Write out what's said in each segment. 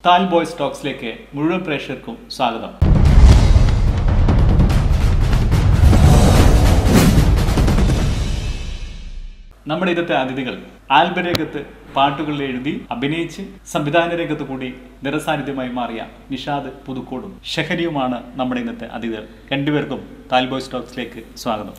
താൽ ബോയ്സ് ടോക്സിലേക്ക് മുഴുവൻ പ്രേക്ഷകർക്കും സ്വാഗതം നമ്മുടെ ഇന്നത്തെ അതിഥികൾ ആൽബം രംഗത്ത് പാട്ടുകൾ എഴുതി അഭിനയിച്ച് സംവിധാന രംഗത്ത് കൂടി നിറസാന്നിധ്യമായി മാറിയ നിഷാദ് പുതുക്കോടും ഷഹരിയുമാണ് നമ്മുടെ ഇന്നത്തെ അതിഥികൾ രണ്ടുപേർക്കും താൽ ബോയ്സ് ടോക്സിലേക്ക് സ്വാഗതം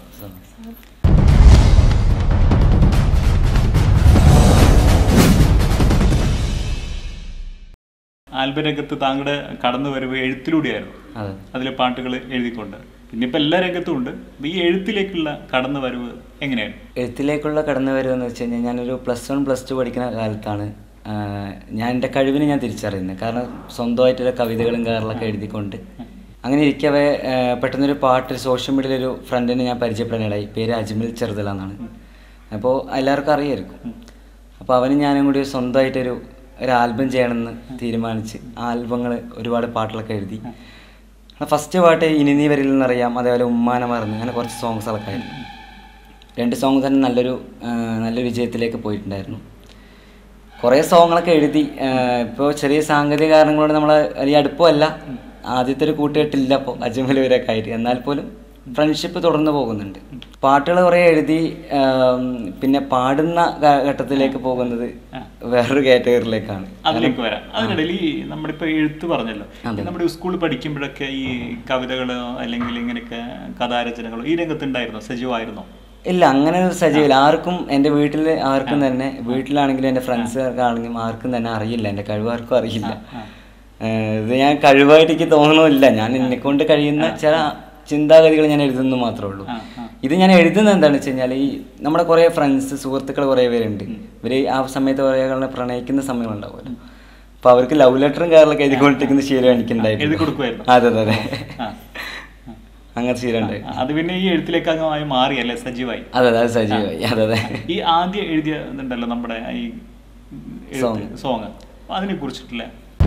ആൽബം രംഗത്ത് താങ്കളുടെ കടന്നു വരവ് എഴുത്തിലൂടെയായിരുന്നു അതെ അതിലെ പാട്ടുകൾ എഴുതിക്കൊണ്ട് പിന്നിപ്പോൾ എല്ലാ രംഗത്തും ഉണ്ട് അപ്പൊ ഈ എഴുത്തിലേക്കുള്ള കടന്നു വരവ് എങ്ങനെയാണ് എഴുത്തിലേക്കുള്ള കടന്നു വരവെന്ന് വെച്ച് കഴിഞ്ഞാൽ ഞാനൊരു പ്ലസ് വൺ പ്ലസ് ടു പഠിക്കുന്ന കാലത്താണ് ആ, ഞാൻ എൻ്റെ കഴിവിനെ ഞാൻ തിരിച്ചറിയുന്നത് കാരണം സ്വന്തമായിട്ടുള്ള കവിതകളും കാര്യങ്ങളൊക്കെ എഴുതിക്കൊണ്ട് അങ്ങനെ ഇരിക്കവേ ആ, പെട്ടെന്നൊരു പാട്ട് സോഷ്യൽ മീഡിയയിൽ ഒരു ഫ്രണ്ടിനെ ഞാൻ പരിചയപ്പെടാനിടയായി പേര് അജ്മൽ ചെറുതല എന്നാണ് അപ്പോൾ എല്ലാവർക്കും അറിയായിരിക്കും അപ്പോൾ അവനും ഞാനും കൂടി സ്വന്തമായിട്ടൊരു ഒരു ആൽബം ചെയ്യണമെന്ന് തീരുമാനിച്ച് ആൽബങ്ങൾ ഒരുപാട് പാട്ടുകളൊക്കെ എഴുതി ഫസ്റ്റ് പാട്ട് ഇനി നീ വരിൽ നിന്നറിയാം അതേപോലെ ഉമ്മാന മറന്ന് അങ്ങനെ കുറച്ച് സോങ്സുകളൊക്കെ ആയിരുന്നു രണ്ട് സോങ് തന്നെ നല്ലൊരു ആ, നല്ലൊരു വിജയത്തിലേക്ക് പോയിട്ടുണ്ടായിരുന്നു കുറേ സോങ്ങുകളൊക്കെ എഴുതി ഇപ്പോൾ ചെറിയ സാങ്കേതിക കാരണങ്ങളോട് നമ്മൾ വലിയ അടുപ്പമല്ല ആദ്യത്തെ ഒരു കൂട്ടുകെട്ടില്ല ഇപ്പോൾ അജ്മൽ വരെയൊക്കെ ആയിട്ട് എന്നാൽ പോലും ഫ്രണ്ട്ഷിപ്പ് തുടർന്ന് പോകുന്നുണ്ട് പാട്ടുകൾ കുറേ എഴുതി ആം, പിന്നെ പാടുന്ന ഘ- ഘട്ടത്തിലേക്ക് പോകുന്നത് വേറൊരു കാറ്റഗറിയിലേക്കാണ് അതിലേക്ക് വരാം അതിനിടയിൽ ഈ നമ്മളിപ്പോ എഴുത്ത് പറഞ്ഞല്ലോ ഈ നമ്മുടെ സ്കൂളിൽ പഠിക്കുമ്പോഴൊക്കെ ഈ കവിതകളോ അല്ലെങ്കിൽ ഇങ്ങനെയൊക്കെ കഥാരചനകളോ ഈ രംഗത്ത് ഉണ്ടായിരുന്നോ സജീവമായിരുന്നോ ഇല്ല അങ്ങനെ ഒരു സജീവില്ല ആർക്കും എൻ്റെ വീട്ടിൽ ആർക്കും തന്നെ വീട്ടിലാണെങ്കിലും എൻ്റെ ഫ്രണ്ട്സുകാർക്കാണെങ്കിലും ആർക്കും തന്നെ അറിയില്ല എൻ്റെ കഴിവ് ആർക്കും അറിയില്ല ഏഹ് ഇത് ഞാൻ കഴിവായിട്ട് എനിക്ക് തോന്നണമില്ല ഞാൻ എന്നെ കൊണ്ട് കഴിയുന്ന ചില ചിന്താഗതികൾ ഞാൻ എഴുതുന്നു മാത്രമേ ഉള്ളൂ ആ, ആ. ഇത് ഞാൻ എഴുതുന്നത് എന്താണെന്ന് വെച്ച് കഴിഞ്ഞാൽ ഈ നമ്മുടെ കുറേ ഫ്രണ്ട്സ് സുഹൃത്തുക്കൾ കുറേ പേരുണ്ട് ഇവർ ആ സമയത്ത് കുറേ ആളുകളെ പ്രണയിക്കുന്ന സമയങ്ങളുണ്ടാവുമല്ലോ അപ്പോൾ അവർക്ക് ലവ് ലെറ്ററും കാര്യങ്ങളൊക്കെ എഴുതിക്കൊണ്ടിരിക്കുന്ന ശീലം എഴുതി എനിക്കുണ്ടായിരുന്നു കൊടുക്കുമായിരുന്നു അതെ അതെ അതെ ആ. അങ്ങനത്തെ ശീലം ഉണ്ടായിരുന്നു അത് പിന്നെ ഈ എഴുത്തിലേക്ക് അങ്ങ് മാറിയല്ലേ സജീവായി അതെ അതെ അത് സജീവമായി അതെ അതെ ഈ ആദ്യം എഴുതിയ ഇതുണ്ടല്ലോ നമ്മുടെ ഈ Song. സോങ് അതിനെ കുറിച്ചിട്ടില്ല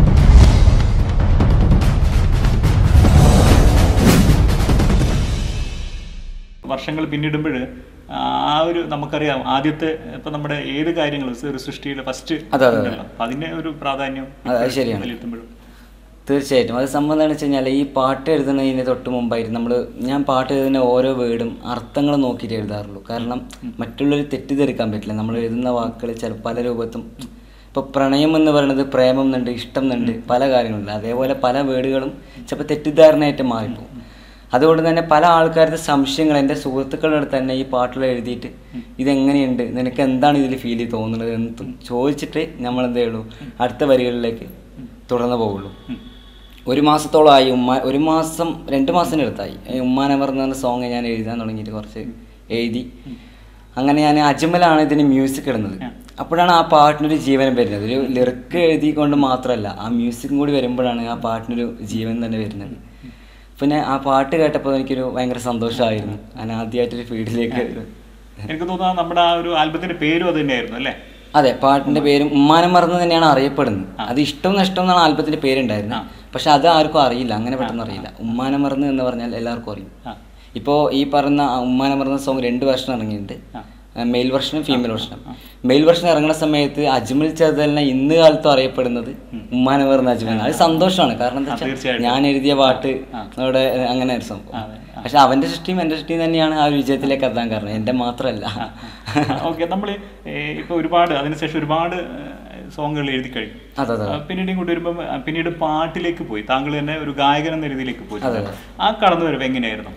വർഷങ്ങൾ പിന്നിടുമ്പോൾ ആ ഒരു നമുക്കറിയാം ആദ്യത്തെ ഇപ്പൊ നമ്മുടെ ഏത് കാര്യങ്ങളും ഒരു സൃഷ്ടിയുടെ ഫസ്റ്റ് അതെ, അതെ, അതെ. അപ്പൊ അതിന്റെ ഒരു പ്രാധാന്യം അതെ, അത് ശരിയാണ്. വിലയിരുത്തുമ്പോഴും തീർച്ചയായിട്ടും അത് സംബന്ധം എന്താണെന്ന് വെച്ച് കഴിഞ്ഞാൽ ഈ പാട്ട് എഴുതുന്നതിന് തൊട്ട് മുമ്പായിട്ട് നമ്മൾ ഞാൻ പാട്ട് എഴുതുന്ന ഓരോ വേർഡും അർത്ഥങ്ങൾ നോക്കിയിട്ട് എഴുതാറുള്ളൂ കാരണം മറ്റുള്ളവർ തെറ്റിദ്ധരിക്കാൻ പറ്റില്ല നമ്മൾ എഴുതുന്ന വാക്കുകൾ ചില പല രൂപത്തും ഇപ്പോൾ പ്രണയം എന്ന് പറയുന്നത് പ്രേമം എന്നുണ്ട് ഇഷ്ടം എന്നുണ്ട് പല കാര്യങ്ങളുണ്ട് അതേപോലെ പല വേർഡുകളും ചിലപ്പോൾ തെറ്റിദ്ധാരണയായിട്ട് മാറിപ്പോകും അതുകൊണ്ട് തന്നെ പല ആൾക്കാരുടെ സംശയങ്ങൾ എൻ്റെ സുഹൃത്തുക്കളുടെ അടുത്ത് തന്നെ ഈ പാട്ടുകൾ എഴുതിയിട്ട് ഇതെങ്ങനെയുണ്ട് നിനക്ക് എന്താണ് ഇതിൽ ഫീൽ തോന്നുന്നത് എന്ന് ചോദിച്ചിട്ട് നമ്മൾ എന്ത് ചെയ്യുള്ളൂ അടുത്ത വരികളിലേക്ക് തുടർന്ന് പോകുള്ളൂ ഒരു മാസത്തോളമായി ഉമ്മ ഒരു മാസം രണ്ട് മാസത്തിന് അടുത്തായി ഈ ഉമ്മാനവർ എന്ന് പറഞ്ഞ സോങ് ഞാൻ എഴുതാൻ തുടങ്ങിയിട്ട് കുറച്ച് എഴുതി അങ്ങനെ ഞാൻ അജ്മലാണ് ഇതിന് മ്യൂസിക് ഇടുന്നത് അപ്പോഴാണ് ആ പാട്ടിനൊരു ജീവനം വരുന്നത് ഒരു ലിറിക്ക് എഴുതിക്കൊണ്ട് മാത്രമല്ല ആ മ്യൂസിക്കും കൂടി വരുമ്പോഴാണ് ആ പാട്ടിനൊരു ജീവൻ തന്നെ വരുന്നത് പിന്നെ ആ പാട്ട് കേട്ടപ്പോൾ എനിക്കൊരു ഭയങ്കര സന്തോഷമായിരുന്നു ഞാൻ ആദ്യമായിട്ടൊരു ഫീൽഡിലേക്ക് എനിക്ക് തോന്നുന്നു നമ്മുടെ ആ ഒരു ആൽബത്തിന്റെ പേരും അത് തന്നെയായിരുന്നു അല്ലേ അതെ പാട്ടിന്റെ പേരും ഉമ്മാനം മറന്ന് തന്നെയാണ് അറിയപ്പെടുന്നത് അത് ഇഷ്ടം നഷ്ടം എന്നാണ് ആൽബത്തിന്റെ പേരുണ്ടായിരുന്നത് പക്ഷെ അത് ആർക്കും അറിയില്ല അങ്ങനെ പെട്ടെന്ന് അറിയില്ല ഉമ്മാനം മറന്ന് എന്ന് പറഞ്ഞാൽ എല്ലാവർക്കും അറിയും ആ. ഇപ്പോൾ ഈ പറഞ്ഞ ഉമ്മാനം മറന്ന സോങ് രണ്ട് വെർഷൻ ഇറങ്ങിയിട്ടുണ്ട് മെയിൽ വെർഷനും ഫീമെയിൽ വെർഷനും മെയിൽ വെർഷൻ ഇറങ്ങുന്ന സമയത്ത് അജ്മൽ ചതലിനെ ഇന്ന് കാലത്തും അറിയപ്പെടുന്നത് ഉമ്മാനം മറന്ന അജ്മൽ അത് സന്തോഷമാണ് കാരണം എന്താ വെച്ചാൽ തീർച്ചയായിട്ടും. ഞാൻ എഴുതിയ പാട്ട് അവിടെ അങ്ങനെ ഒരു സംഭവം അതെ. പക്ഷെ അവന്റെ സൃഷ്ടിയും എന്റെ സൃഷ്ടിയും തന്നെയാണ് ആ ഒരു വിജയത്തിലേക്ക് എത്താൻ കാരണം എന്റെ മാത്രമല്ല ഓക്കെ നമ്മൾ ഇപ്പൊ ഒരുപാട് അതിനുശേഷം ഒരുപാട് സോങ്ങുകൾ എഴുതി കഴിഞ്ഞു അതെ അതെ ആ, പിന്നീട് ഇങ്ങോട്ട് വരുമ്പോൾ പിന്നീട് പാട്ടിലേക്ക് പോയി താങ്കൾ തന്നെ ഒരു ഗായകൻ എന്ന രീതിയിലേക്ക് പോയി അതെ, ആ കടന്നു വരവ് എങ്ങനെയായിരുന്നു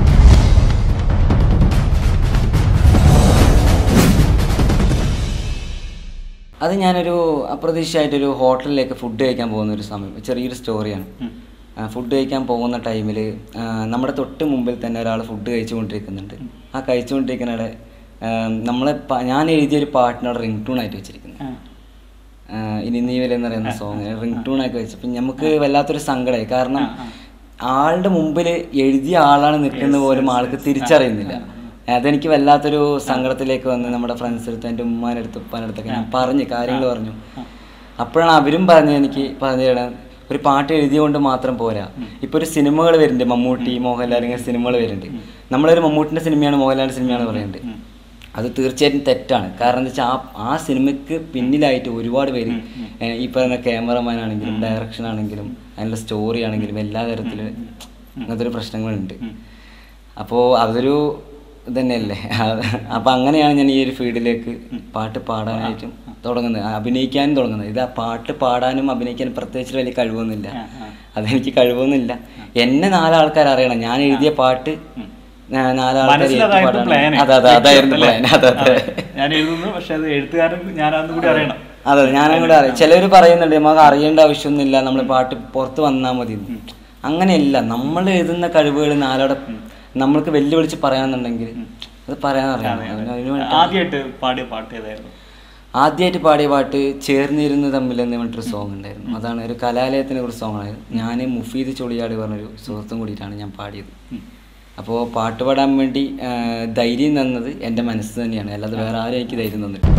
അത് ഞാനൊരു അപ്രതീക്ഷിതമായിട്ടൊരു ഹോട്ടലിലേക്ക് ഫുഡ് കഴിക്കാൻ പോകുന്ന ഒരു സമയം ചെറിയൊരു സ്റ്റോറിയാണ് ഉം. ഫുഡ് കഴിക്കാൻ പോകുന്ന ടൈമിൽ നമ്മുടെ തൊട്ട് മുമ്പിൽ തന്നെ ഒരാൾ ഫുഡ് കഴിച്ചുകൊണ്ടിരിക്കുന്നുണ്ട് ആ കഴിച്ചുകൊണ്ടിരിക്കുന്നിടെ നമ്മളെ പ- ഞാൻ എഴുതിയൊരു പാട്ടിനോട് റിംഗ് ടൂൺ ആയിട്ട് വെച്ചിരിക്കുന്നത് ആ. ആഹ് ഇനി നീ വരെ എന്ന് പറയുന്ന സോങ് റിംഗ് ടൂൺ ആക്കി വെച്ചപ്പോൾ നമുക്ക് വല്ലാത്തൊരു സങ്കടമായി കാരണം ആളുടെ മുമ്പിൽ എഴുതിയ ആളാണ് നിൽക്കുന്ന പോലും ആൾക്ക് തിരിച്ചറിയുന്നില്ല അതെനിക്ക് വല്ലാത്തൊരു സങ്കടത്തിലേക്ക് വന്ന് നമ്മുടെ ഫ്രണ്ട്സ് അടുത്ത് എൻ്റെ ഉമ്മാൻ്റെ അടുത്ത് ഉപ്പാൻ്റെ അടുത്തൊക്കെ ഞാൻ പറഞ്ഞു കാര്യങ്ങൾ പറഞ്ഞു അപ്പോഴാണ് അവരും പറഞ്ഞത് എനിക്ക് പറഞ്ഞു തരാൻ ഒരു പാട്ട് എഴുതിയോണ്ട് മാത്രം പോരാ ഇപ്പൊ ഒരു സിനിമകൾ വരുന്നുണ്ട് മമ്മൂട്ടി മോഹൻലാൽ ഇങ്ങനെ സിനിമകൾ വരുന്നുണ്ട് നമ്മളൊരു മമ്മൂട്ടിന്റെ സിനിമയാണ് മോഹൻലാലിന്റെ സിനിമയാണ് പറയുന്നത് അത് തീർച്ചയായിട്ടും തെറ്റാണ് കാരണം എന്താ വെച്ചാൽ ആ ആ സിനിമയ്ക്ക് പിന്നിലായിട്ട് ഒരുപാട് പേര് ഏഹ് ഈ പറയുന്ന ക്യാമറമാൻ ആണെങ്കിലും ഡയറക്ഷൻ ആണെങ്കിലും അതിനുള്ള സ്റ്റോറി ആണെങ്കിലും എല്ലാ തരത്തിലും അങ്ങനത്തെ ഒരു പ്രശ്നങ്ങളുണ്ട് അപ്പോൾ അതൊരു ഇതന്നെയല്ലേ അപ്പം അങ്ങനെയാണ് ഞാൻ ഈ ഒരു ഫീൽഡിലേക്ക് പാട്ട് പാടാനായിട്ടും തുടങ്ങുന്നത് അഭിനയിക്കാനും തുടങ്ങുന്നത് ഇത് ആ പാട്ട് പാടാനും അഭിനയിക്കാനും പ്രത്യേകിച്ച് വലിയ കഴിവൊന്നുമില്ല അതെനിക്ക് കഴിവൊന്നുമില്ല എന്നെ നാലാൾക്കാർ അറിയണം ഞാൻ എഴുതിയ പാട്ട് നാ- നാലാൾക്കാർ ഏറ്റു മനസ്സിലതായിരുന്നു പാടാനും- പ്ലാൻ അതെ അതെ അതായിരുന്നു പ്ലാൻ അതെ അതെ ഞാൻ എഴുതുന്നു പക്ഷെ അത് എഴുത്തുകാരൻ ഞാനാന്ന് കൂടി അറിയണം അതെ ഞാനും കൂടെ അറിയാം ചിലർ പറയുന്നുണ്ട് നമുക്ക് അറിയേണ്ട ആവശ്യമൊന്നുമില്ല നമ്മൾ പാട്ട് പുറത്ത് വന്നാൽ മതി എന്ന്. അങ്ങനെയല്ല നമ്മൾ എഴുതുന്ന കഴിവുകൾ നാലോടെ നമ്മൾക്ക് വെല്ലുവിളിച്ച് പറയാന്നുണ്ടെങ്കിൽ അത് പറയാൻ അറിയാം അതിന് അതിന് വേണ്ടി ആദ്യമായിട്ട് പാടിയ പാട്ട് ഏതായിരുന്നു ആദ്യമായിട്ട് പാടിയ പാട്ട് ചേർന്നിരുന്ന് തമ്മിൽ എന്ന് പറഞ്ഞിട്ടൊരു സോങ് ഉണ്ടായിരുന്നു അതാണ് ഒരു കലാലയത്തിനെ കുറിച്ച് സോങ് ആയിരുന്നു ഞാൻ മുഫീദ് ചൊളിയാട് പറഞ്ഞൊരു സുഹൃത്തും കൂടിയിട്ടാണ് ഞാൻ പാടിയത് അപ്പോൾ പാട്ട് പാടാൻ വേണ്ടി ആ, ധൈര്യം തന്നത് എൻ്റെ മനസ്സ് തന്നെയാണ് അല്ലാതെ വേറെ ആരും എനിക്ക് ധൈര്യം തന്നിട്ടില്ല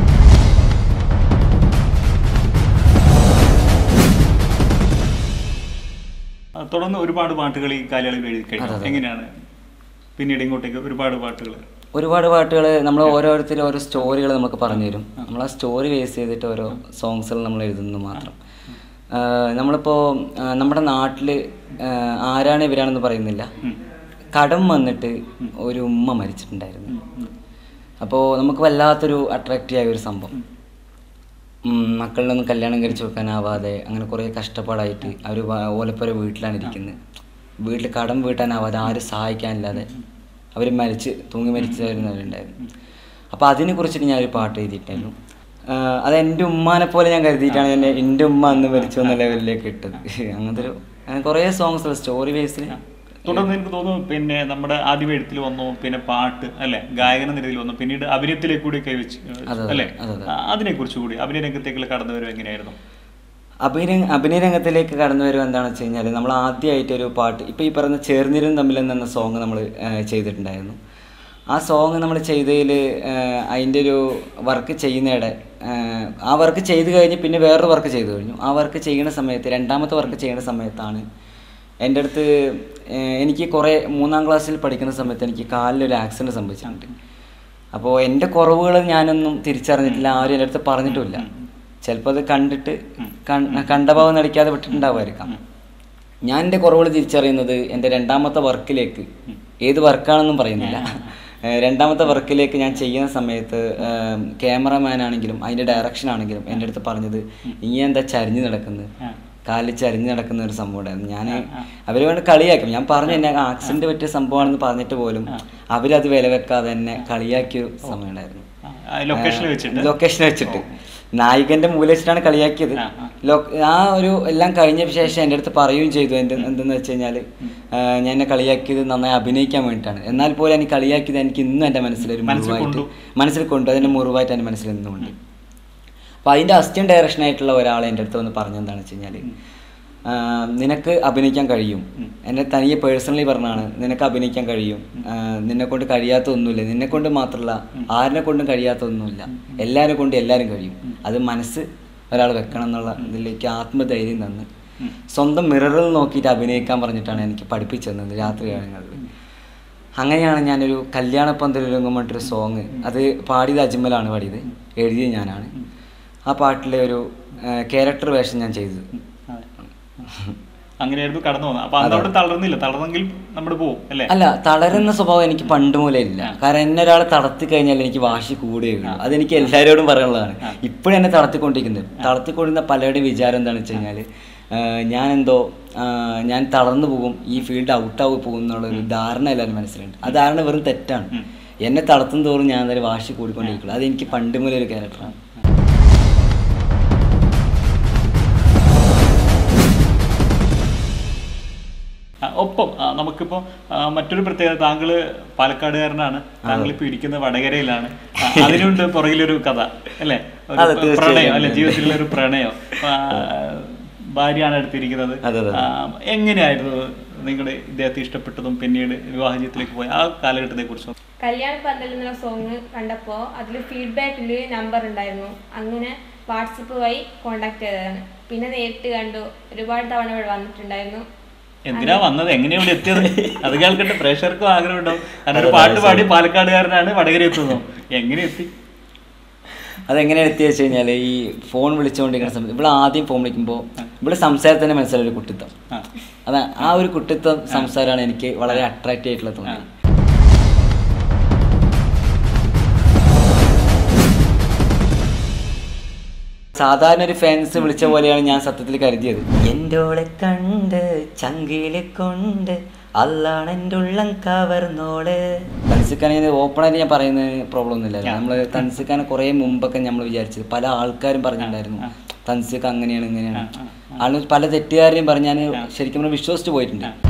ആ, തുടർന്ന് ഒരുപാട് പാട്ടുകൾ ഈ കാലയളവിൽ എഴുതി കഴിഞ്ഞു എങ്ങനെയാണ് പിന്നീട് ഇങ്ങോട്ടേക്ക് ഒരുപാട് പാട്ടുകൾ ഒരുപാട് പാട്ടുകൾ നമ്മൾ ഓരോരുത്തരും ഓരോ സ്റ്റോറികൾ നമുക്ക് പറഞ്ഞു തരും നമ്മൾ ആ സ്റ്റോറി ബേസ് ചെയ്തിട്ട് ഓരോ സോങ്സുകൾ നമ്മൾ എഴുതുന്നു മാത്രം ആഹ് നമ്മളിപ്പോൾ ആഹ് നമ്മുടെ നാട്ടിൽ ആരാണ് ഇവരാണെന്ന് പറയുന്നില്ല കടം വന്നിട്ട് ഒരു ഉമ്മ മരിച്ചിട്ടുണ്ടായിരുന്നു അപ്പോൾ നമുക്ക് വല്ലാത്തൊരു അട്രാക്റ്റീവ് ആയ ഒരു സംഭവം ഉം, മക്കളിലൊന്നും കല്യാണം കഴിച്ചു വെക്കാനാവാതെ അങ്ങനെ കുറേ കഷ്ടപ്പാടായിട്ട് അവർ ഓലപ്പുര വീട്ടിലാണ് ഇരിക്കുന്നത് വീട്ടിൽ കടം വീട്ടാനാവാതെ ആരും സഹായിക്കാനില്ലാതെ അവർ മരിച്ച് തൂങ്ങി മരിച്ചു വരുന്നവരുണ്ടായിരുന്നു അപ്പോൾ അതിനെ കുറിച്ചിട്ട് ഞാൻ ഒരു പാട്ട് എഴുതിയിട്ടായിരുന്നു ആഹ് അത് എൻ്റെ ഉമ്മാനെ പോലെ ഞാൻ കരുതിയിട്ടാണ് എന്നെ എൻ്റെ ഉമ്മ അന്ന് മരിച്ചു എന്ന ലെവലിലേക്ക് ഇട്ടത് അങ്ങനത്തെ ഒരു അങ്ങനെ കുറേ സോങ്സ് സ്റ്റോറി ബേസിൽ തുടർന്ന് എനിക്ക് തോന്നുന്നു പിന്നെ നമ്മുടെ ആദ്യം എഴുത്തിൽ വന്നു പിന്നെ പാട്ട് അല്ലെ ഗായകൻ എന്ന രീതിയിൽ വന്നു പിന്നീട് അഭിനയത്തിലേക്ക് കൂടി കൈവച്ച് അതെ, അല്ലെ അതെ, അതെ. അതിനെ കുറിച്ച് കൂടി അഭിനയ രംഗത്തേക്കുള്ള കടന്നു വരും എങ്ങനെയായിരുന്നു അഭിനയ അഭിനയ രംഗത്തിലേക്ക് കടന്നു വരുക എന്താണെന്ന് വെച്ച് കഴിഞ്ഞാൽ നമ്മൾ ആദ്യമായിട്ട് ഒരു പാട്ട് ഇപ്പോൾ ഈ പറയുന്ന ചേർന്നിരും തമ്മിൽ എന്ന സോങ് നമ്മൾ ചെയ്തിട്ടുണ്ടായിരുന്നു ആ സോങ് നമ്മൾ ചെയ്തതിൽ അതിൻ്റെ ഒരു വർക്ക് ചെയ്യുന്നതിടെ ഏഹ്, ആ വർക്ക് ചെയ്ത് കഴിഞ്ഞ് പിന്നെ വേറൊരു വർക്ക് ചെയ്തു കഴിഞ്ഞു ആ വർക്ക് ചെയ്യുന്ന സമയത്ത് രണ്ടാമത്തെ വർക്ക് ചെയ്യുന്ന സമയത്താണ് എൻ്റെ അടുത്ത് ഏഹ്, എനിക്ക് കുറേ മൂന്നാം ക്ലാസ്സിൽ പഠിക്കുന്ന സമയത്ത് എനിക്ക് കാലിലൊരു ആക്സിഡൻറ്റ് സംഭവിച്ചിട്ടുണ്ട് അപ്പോൾ എൻ്റെ കുറവുകൾ ഞാനൊന്നും തിരിച്ചറിഞ്ഞിട്ടില്ല ആരും എൻ്റെ അടുത്ത് പറഞ്ഞിട്ടുമില്ല ചിലപ്പോൾ അത് കണ്ടിട്ട് കൺ- കണ്ട ഭാവം നടിക്കാതെ വിട്ടിട്ടുണ്ടാവുമായിരിക്കാം ഞാൻ എൻ്റെ കുറവുകൾ തിരിച്ചറിയുന്നത് എൻ്റെ രണ്ടാമത്തെ വർക്കിലേക്ക് ഏത് വർക്കാണെന്നും പറയുന്നില്ല ഏഹ് രണ്ടാമത്തെ വർക്കിലേക്ക് ഞാൻ ചെയ്യുന്ന സമയത്ത് ക്യാമറമാൻ ആണെങ്കിലും അതിൻ്റെ ഡയറക്ഷൻ ആണെങ്കിലും എൻ്റെ അടുത്ത് പറഞ്ഞത് നീ എന്താ ചരിഞ്ഞ് നടക്കുന്നത് കാലിൽ ചരിഞ്ഞ് നടക്കുന്ന ഒരു സംഭവം ഉണ്ടായിരുന്നു ഞാൻ അവർ വേണ്ട കളിയാക്കും ഞാൻ പറഞ്ഞു എന്നെ ആക്സിഡന്റ് പറ്റിയ സംഭവമാണെന്ന് പറഞ്ഞിട്ട് പോലും അവരത് വില വെക്കാതെ എന്നെ കളിയാക്കിയ ഒരു സമയം ഉണ്ടായിരുന്നു ലൊക്കേഷനിൽ വെച്ചിട്ട് ലൊക്കേഷൻ വെച്ചിട്ട് നായികന്റെ മൂല വെച്ചിട്ടാണ് കളിയാക്കിയത് ആ, ആ. ലൊ- ആ ഒരു എല്ലാം കഴിഞ്ഞ ശേഷം എൻ്റെ അടുത്ത് പറയുകയും ചെയ്തു എൻ്റെ എന്തെന്ന് വെച്ച് കഴിഞ്ഞാൽ ഞാൻ എന്നെ കളിയാക്കിയത് നന്നായി അഭിനയിക്കാൻ വേണ്ടിയിട്ടാണ് എന്നാൽ പോലും എനിക്ക് കളിയാക്കിയത് എനിക്ക് ഇന്നും എൻ്റെ മനസ്സിലൊരു മനസ്സിൽ മുറിവായിട്ട് കൊണ്ടു. മനസ്സിൽ കൊണ്ടു അതിൻ്റെ മുറിവായിട്ട് എൻ്റെ മനസ്സിൽ ഇന്നുമുണ്ട് അപ്പോൾ അതിൻ്റെ അസിസ്റ്റന്റ് ഡയറക്ഷൻ ആയിട്ടുള്ള ഒരാൾ എൻ്റെ അടുത്ത് വന്ന് പറഞ്ഞെന്താണെന്ന് വെച്ച് കഴിഞ്ഞാൽ നിനക്ക് അഭിനയിക്കാൻ കഴിയും എന്നെ തനിയെ പേഴ്സണലി പറഞ്ഞാണ് നിനക്ക് അഭിനയിക്കാൻ കഴിയും നിന്നെ കൊണ്ട് കഴിയാത്ത ഒന്നുമില്ല നിന്നെ കൊണ്ട് മാത്രമല്ല ആരിനെ കൊണ്ടും കഴിയാത്ത ഒന്നുമില്ല എല്ലാവരെ കൊണ്ടും എല്ലാവരും കഴിയും അത് മനസ്സ് ഒരാൾ വെക്കണം എന്നുള്ള ഇതിലേക്ക് ആത്മധൈര്യം തന്ന് സ്വന്തം മിററിൽ നോക്കിയിട്ട് അഭിനയിക്കാൻ പറഞ്ഞിട്ടാണ് എനിക്ക് പഠിപ്പിച്ചു തന്നത് രാത്രി കാലങ്ങളിൽ അങ്ങനെയാണ് ഞാനൊരു കല്യാണ പന്തലൊരുങ്ങും പറഞ്ഞിട്ടൊരു സോങ് അത് പാടിയത് അജ്മലാണ് പാടിയത് എഴുതിയത് ഞാനാണ് ആ പാട്ടിലെ ഒരു ക്യാരക്ടർ വേഷം ഞാൻ ചെയ്തത് അതെ. അങ്ങനെയായിരുന്നു കടന്നു പോകുന്നത് അപ്പൊ അന്ന് അവിടെ തളർന്നില്ല തളർന്നെങ്കിൽ നമ്മൾ പോവും അല്ലേ അല്ല തളരുന്ന സ്വഭാവം എനിക്ക് പണ്ട് മുതലേ ഇല്ല കാരണം എന്നെ ഒരാൾ തളർത്തി കഴിഞ്ഞാൽ എനിക്ക് വാശി കൂടുകയുള്ളൂ അതെനിക്ക് എല്ലാവരോടും പറയാനുള്ളതാണ് ഇപ്പോഴും എന്നെ തളർത്തിക്കൊണ്ടിരിക്കുന്നത് തളർത്തിക്കൊണ്ടിരുന്ന പലരുടെയും വിചാരം എന്താണെന്ന് വെച്ച് കഴിഞ്ഞാൽ ഞാൻ എന്തോ ഞാൻ തളർന്നു പോകും ഈ ഫീൽഡ് ഔട്ടായി പോകും എന്നുള്ള ഒരു ധാരണ എല്ലാവരും മനസ്സിലുണ്ട് ആ ധാരണ വെറും തെറ്റാണ് എന്നെ തളർത്തും തോറും ഞാൻ എന്തായാലും വാശി കൂടിക്കൊണ്ടിരിക്കുള്ളൂ അത് എനിക്ക് പണ്ട് മുതലേ ഒരു ക്യാരക്ടറാണ് ആ, ഒപ്പം ആ, നമുക്കിപ്പോ ആ, മറ്റൊരു പ്രത്യേകത താങ്കള് പാലക്കാടുകാരനാണ് താങ്കൾ ഇപ്പൊ ഇരിക്കുന്നത് വടകരയിലാണ് ആ, അതിനുണ്ട് പുറകിലൊരു കഥ അല്ലേ ഒരു അതെ, തീർച്ചയായും. പ്രണയം അല്ലെ ജീവിതത്തിലുള്ള ഒരു പ്രണയം ആ, ഭാര്യയാണ് അടുത്തിരിക്കുന്നത് അതെ, അതെ. ആ, എങ്ങനെയായിരുന്നു നിങ്ങളുടെ ഇദ്ദേഹത്തെ ഇഷ്ടപ്പെട്ടതും പിന്നീട് വിവാഹ ജീവിതത്തിലേക്ക് പോയ ആ കാലഘട്ടത്തെ കുറിച്ച് കല്യാണ പന്തൽ എന്നുള്ള സോങ് കണ്ടപ്പോൾ അതിൽ ഫീഡ്ബാക്കിൽ നമ്പർ ഉണ്ടായിരുന്നു അങ്ങനെ വാട്സപ്പ് വഴി കോണ്ടാക്ട് ചെയ്തതാണ് പിന്നെ നേരിട്ട് കണ്ടു ഒരുപാട് തവണ ഇവിടെ വന്നിട്ടുണ്ടായിരുന്നു എന്തിനാ വന്നത് എങ്ങനെയാ ഇവിടെ എത്തിയത് അത് കേൾക്കട്ടെ പ്രേക്ഷകർക്കും ആഗ്രഹമുണ്ടാവും കാരണം ഒരു പാട്ട് പാടി പാലക്കാടുകാരനാണ് വടകര എത്തുന്നു എങ്ങനെ എത്തി അതെങ്ങനെയാണ് എത്തിയെന്ന് വെച്ച് കഴിഞ്ഞാൽ ഈ ഫോൺ വിളിച്ചുകൊണ്ടിരിക്കുന്ന സമയത്ത് ഇവിടെ ആദ്യം ഫോൺ വിളിക്കുമ്പോൾ ഇവിടെ സംസാരത്തിന് മനസ്സിലായ ഒരു കുട്ടിത്തം ആ. അതാ ആ ഒരു കുട്ടിത്തം സംസാരമാണ് എനിക്ക് വളരെ അട്രാക്റ്റീവ് ആയിട്ടുള്ള തോന്നിയത് സാധാരണ ഒരു ഫാൻസ് വിളിച്ച പോലെയാണ് ഞാൻ സത്യത്തിൽ കരുതിയത് എൻ്റോളെ കണ്ട് ചങ്കിലെ കൊണ്ട് അല്ലാണ് എൻ്റെ ഉള്ളം കവർന്നോള് തൻസിക്കാനെ ഓപ്പണായിട്ട് ഞാൻ പറയുന്നതിന് പ്രോബ്ലം ഒന്നുമില്ല നമ്മൾ തൻസിക്കാനെ കുറേ മുമ്പൊക്കെ നമ്മൾ വിചാരിച്ചത് പല ആൾക്കാരും പറഞ്ഞിട്ടുണ്ടായിരുന്നു തൻസിക്ക അങ്ങനെയാണ് ഇങ്ങനെയാണ് ആളുകൾ പല തെറ്റുകാരെയും പറഞ്ഞ് ഞാൻ ശരിക്കും പറഞ്ഞാൽ വിശ്വസിച്ച് പോയിട്ടുണ്ട്